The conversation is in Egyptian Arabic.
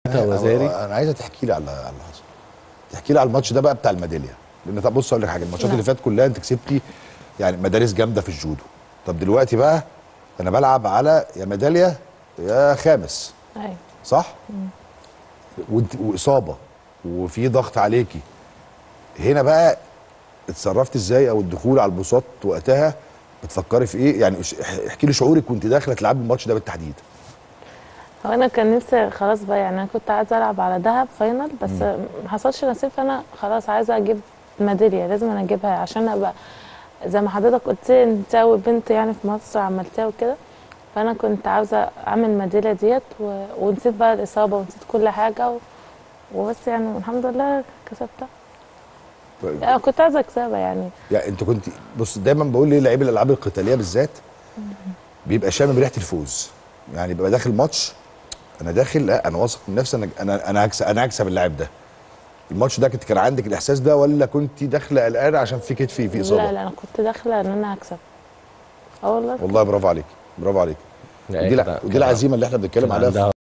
وزاري انا عايزه تحكي لي على على اللي حصل تحكي لي على الماتش ده بقى بتاع الميداليه لان طب بص اقول لك حاجه الماتشات نعم. اللي فاتت كلها انت كسبتي يعني مدارس جامده في الجودو طب دلوقتي بقى انا بلعب على يا ميداليه يا خامس ايوه صح وانت واصابه وفي ضغط عليكي هنا بقى اتصرفت ازاي او الدخول على البساط وقتها بتفكري في ايه يعني اش- احكي لي شعورك وانت داخله تلعبي الماتش ده بالتحديد هو انا كان نفسي خلاص بقى يعني انا كنت عايزه العب على دهب فاينل بس ما حصلش نصيب فانا خلاص عايزه اجيب ميداليه لازم انا اجيبها عشان ابقى زي ما حضرتك قلت لي انت اول بنت يعني في مصر عملتها وكده فانا كنت عاوزه اعمل الميداليه ديت و... ونسيت بقى الاصابه ونسيت كل حاجه و... وبس يعني الحمد لله كسبتها انا كنت عايزه اكسبها يعني يعني انت كنت بص دايما بقول ليه لعيب الالعاب القتاليه بالذات بيبقى شامم ريحه الفوز يعني بيبقى داخل ماتش انا داخل لا انا واثق من نفسي انا انا انا هكسب انا هكسب اللاعب ده الماتش ده كنت كان عندك الاحساس ده ولا كنت داخله قلقانه عشان في كتفي في اصابه لا لا انا كنت داخله ان انا هكسب اه والله والله برافو عليك برافو عليك لا، ودي كده- الع- ودي كده العزيمه اللي احنا بنتكلم كان عليها في عندها